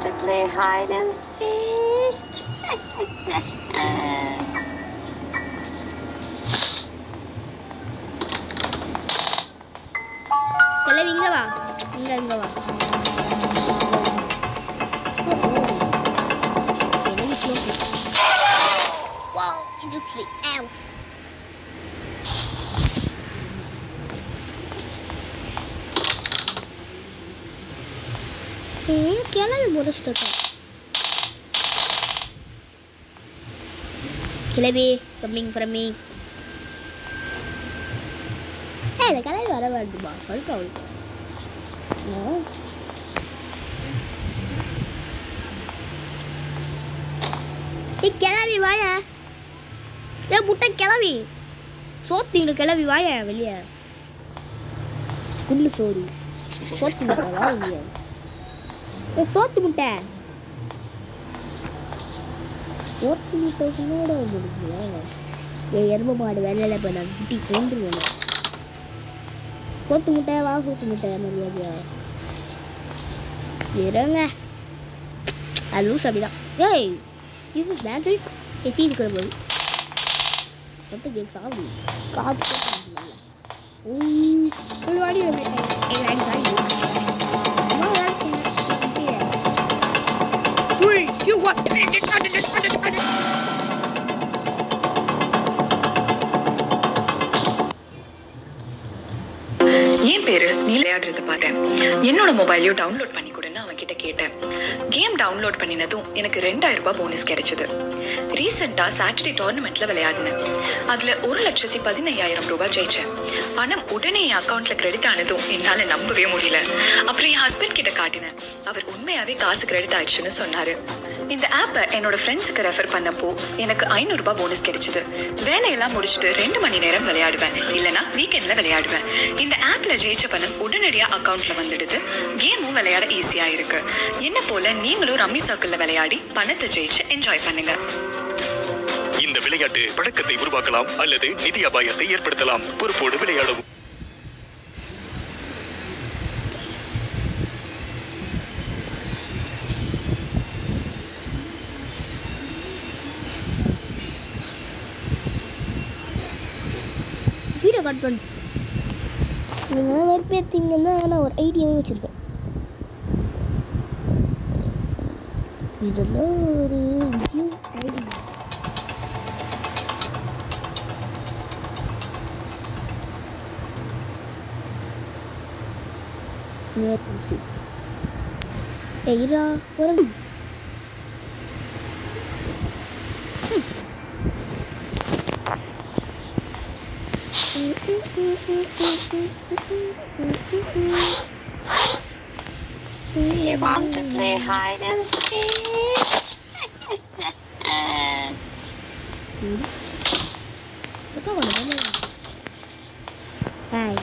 want to play hide and seek? கிளவி இங்க வா இங்க இங்க வா கிளவி close. Wow, it looks like elf. ம், கிளவி முடிச்சுட்டு கிளவி கம்மிங் ஃப்ரம் ஏ இந்த கிளவி வர வேண்டுமா கழுக்க அவளுக்கு ஏய் கிளவி வாய ஏ முட்டை கிளவி சோத்திங்க கிளவி வாய வெளியே குள்ளு சோறு சோத்து முட்டை வா வெளியே ஏ சோத்து முட்டை சோத்து முட்டை கூட முடியல ஏ எருமை மாடு வேலையில போய் நான் குட்டி கொண்டுருவேன் சோத்து முட்டை வா சோத்து முட்டை மரியாதையா இருங்க அது லூஸ் அப்படிதான் ஏய் இது மேஜிக் எச்சி இருக்கிற போது மட்டும் கேக் சாப்பிடு காத்து ஒரு வாடி எங்கள் அடி காடி அம்மா விளையாட்டு Three, two, one. என் பேரு நீ விளையாடுறத பார்த்தேன் என்னோட மொபைலையும் டவுன்லோட் பண்ணி கொடுன்னு அவன் கிட்ட கேட்டேன் கேம் டவுன்லோட் பண்ணினதும் எனக்கு ரெண்டாயிரம் ரூபாய் போனஸ் கிடைச்சது ரீசெண்டா சாட்டர்டே டோர்னமெண்ட்ல விளையாடினேன் அதுல ஒரு லட்சத்தி பதினையாயிரம் ரூபாய் ஜெயிச்சேன் பணம் உடனே என் அக்கௌண்ட்ல கிரெடிட் ஆனதும் என்னால நம்பவே முடியல அப்புறம் என் ஹஸ்பண்ட் கிட்ட காட்டினேன் அவர் உண்மையாவே காசு கிரெடிட் ஆயிடுச்சுன்னு சொன்னாரு இந்த ஆப்பை என்னோட ஃப்ரெண்ட்ஸுக்கு ரெஃபர் பண்ணப்போ எனக்கு ஐநூறு ரூபாய் போனஸ் கிடைச்சது வேலையெல்லாம் முடிச்சுட்டு ரெண்டு மணி நேரம் விளையாடுவேன் இல்லனா வீக்கெண்ட்ல விளையாடுவேன் இந்த ஆப்ல ஜெயிச்ச பணம் உடனடியா அக்கவுண்ட்ல வந்துடுது கேமும் விளையாட ஈஸியா இருக்கு என்ன போல நீங்களும் ரம்மி சர்க்கிள்ல விளையாடி பணத்தை ஜெயிச்சு என்ஜாய் பண்ணுங்க இந்த விளையாட்டு பழக்கத்தை உருவாக்கலாம் அல்லது நிதி அபாயத்தை ஏற்படுத்தலாம் பொறுப்போடு விளையாடவும் வீடியோ கட் பண்ணு நீங்கள் வெறுப்பேற்றிங்கன்னா நான் ஒரு ஐடியாவே வச்சுருக்கேன் இதெல்லாம் ஒரு ஐடியா எய்ரா ஒரு Do you want to play hide and seek? Betul kan mana? Hai.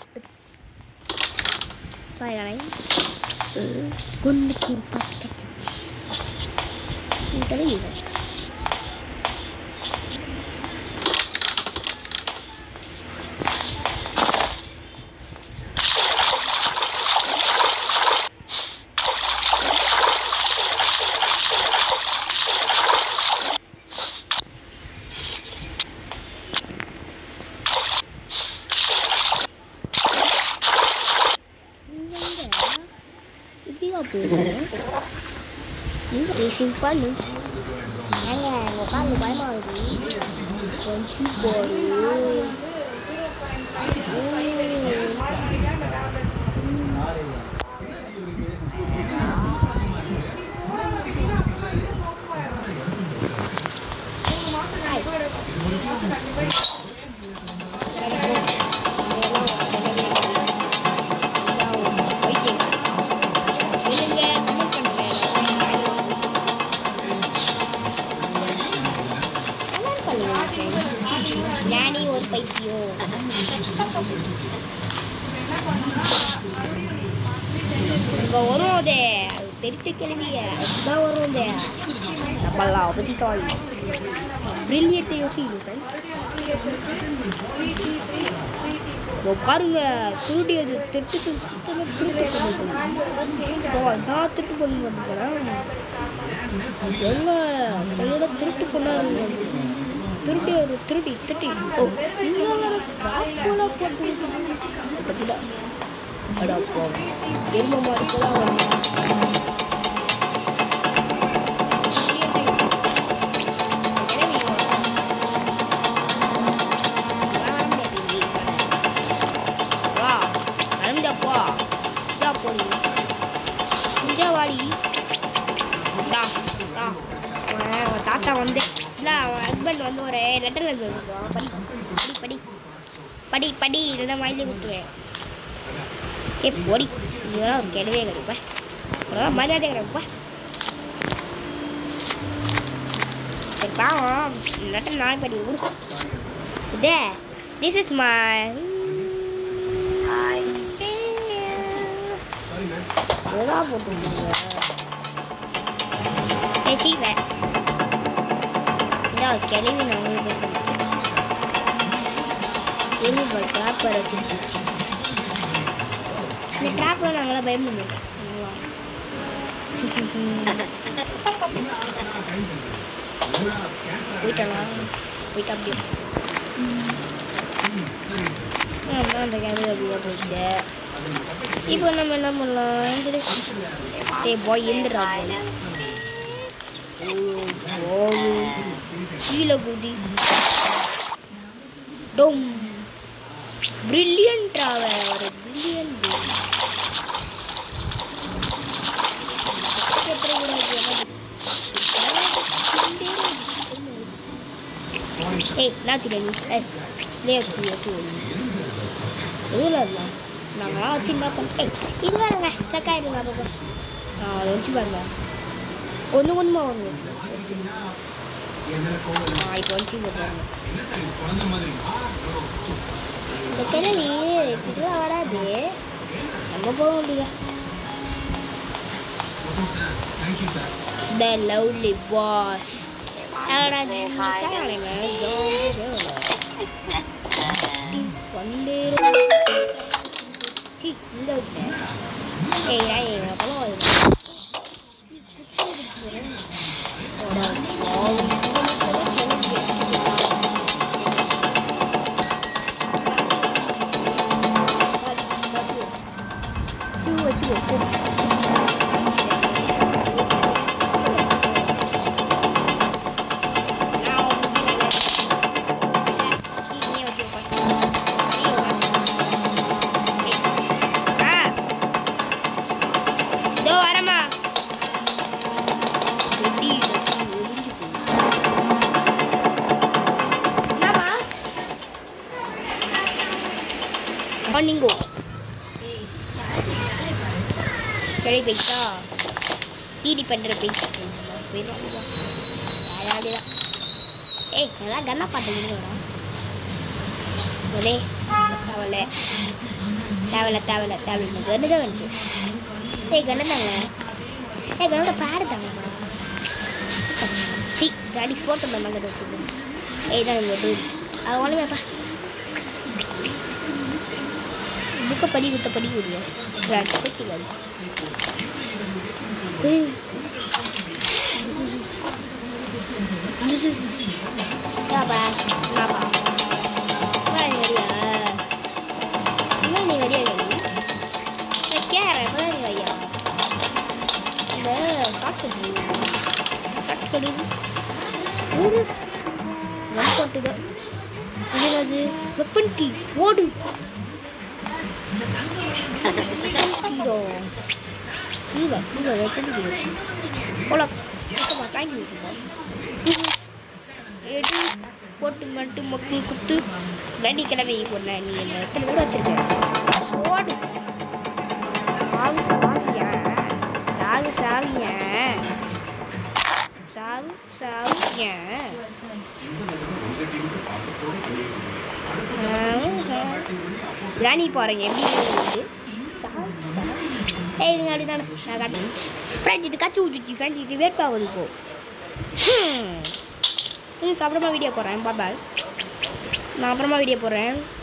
Saya lain. Eh, gun kirpat kecil. Ini tadi juga. இப்படி போகுது நீங்க சிம்பிள் ஏங்க உங்க காலில் பயமா இருக்கு கொஞ்சம் போடு ஞானி ஒரு பைத்தியம் இங்க வரும் அதே அது தெரித்த கிளவிய அதுதான் வரும் அதே நம்மளாம் பத்தி தாய் பிரில்லியட்டை யோசிக்கணும் இப்போ பாருங்க திருடி அது திருட்டு சுத்தமா திருட்டு பண்ணிட்டு இப்போ நான் திருட்டு பண்ணி பண்ணுறேன் என்ன கையோட திருட்டு பண்ணாருங்க திருடி ஒரு திருடி திருடி ஓ இங்கே வர காப்போல போட்டு தப்பிடா அடா போ எரும மாடு கூட வா அருந்தாப்பா இதா போடி குஞ்சா வாடி டா டா அவன் அவன் தாத்தா வந்து இல்லை அவன் ஹஸ்பண்ட் வந்து ஒரு லெட்டர் எழுதிருக்கான் படி படி படி படி படி இல்லைன்னா வாயிலே குத்துவேன் ஏ போடி இதெல்லாம் ஒரு கிடையவே கிடைப்பா இதெல்லாம் மரியாதை கிடைப்பா சரி பாவம் லெட்டர் நாளை படி விடு இதே this is my I see you. இதெல்லாம் போட்டுருக்கீங்க ஏ சீவேன் இதான் கிளம்பி நான் உங்களுக்கு சொல்லிச்சு எலும்பு ட்ராப்பர் வச்சுருந்துச்சு இந்த ட்ராப்பர் நாங்களாம் பயன்படுத்தோம் போயிட்டலாம் போயிட்டா அப்படியே ஆமாம் அந்த கேமரா அப்படியே போயிட்டு இப்போ நம்ம என்ன பண்ணலாம் ஏய் பாய் எந்திரா கீழே குதி டோம் பிரில்லியன்ட் அவன் ஒரு பிரில்லியன்ட் ஏய் நான் தெரியாது ஏய் லேட் லேட் எதில் இருக்கலாம் நாங்களாம் வச்சுருந்தா பண்ண இது வேணுங்க செக்காயிருங்க பாப்பா நான் அதை வச்சு பாருங்க ஒன்று ஒன்றுமா ஒன்று ஆ இப்போ வச்சு பாருங்க இந்த கிழவி இப்படிலாம் வராது நம்ம போக முடியுங்க The lovely boss. You want to play hide and seek? வந்தேரு சீ இந்த விட்டேன் ஏய் நான் எங்க அப்பலாம் வருது ஷூ வச்சு இதோ வரமா வெடி ஒளிஞ்சு மார்னிங்கோ கிளை போயிட்டா டிடி பண்ணுற போயிட்டா போயிடுவாங்க அப்படிதான் ஏய் நல்லா கண்ணா பாட்டு விடுங்கடா ஒரே தேவையில்ல தேவையில்ல தேவையில்ல தேவையில்ல கண்ணு தான் வேணும் ஏய் கண்ணு தாங்க ஏய் கண்ணோட பேடு தாங்க சி டாடி ஃபோட்டோ தான் மேலே வச்சுக்கோ ஏய் தான் இங்கே அது ஒன்றுமேப்பா புக்கை படி கொடுத்த படி கொடுங்க ரெண்டு பெட்டி வேணும் ஏய் ஏப்பா என்னப்பா என்ன நீ வரியா என்ன நீ வரியா நான் கேட்குறேன் இப்போ நீ வரியா இந்த ஷார்ட்கட் ஷார்ட்கட் ஒரு ஒன் பாட்டு தான் இது என்னது வெப்பன் கீ ஓடு இதோ இங்க இங்க வெப்பன் கீ வச்சு போல தேங்க்யூ வச்சுப்போம் எடு போட்டு மட்டும் மக்கள் குத்து ரெடி கிளம்பி பொண்ண நீ என்ன எத்தனை பேர் வச்சிருக்க ஓடு சாவு சாவியா சாவு சாவியா சாவு சாவியா ராணி போகிறேங்க எப்படி இருக்குது சாவு ஏய் இதுங்க அப்படிதானே நான் காட்டுறேன் ஃப்ரெண்ட் இது கச்சி ஊற்றிச்சு ஃப்ரெண்ட் இது வேட்பாகுது இப்போ ம் ம் அப்புறமா வீடியோ போடுறேன் பாய் நான் அப்புறமா வீடியோ போடுறேன்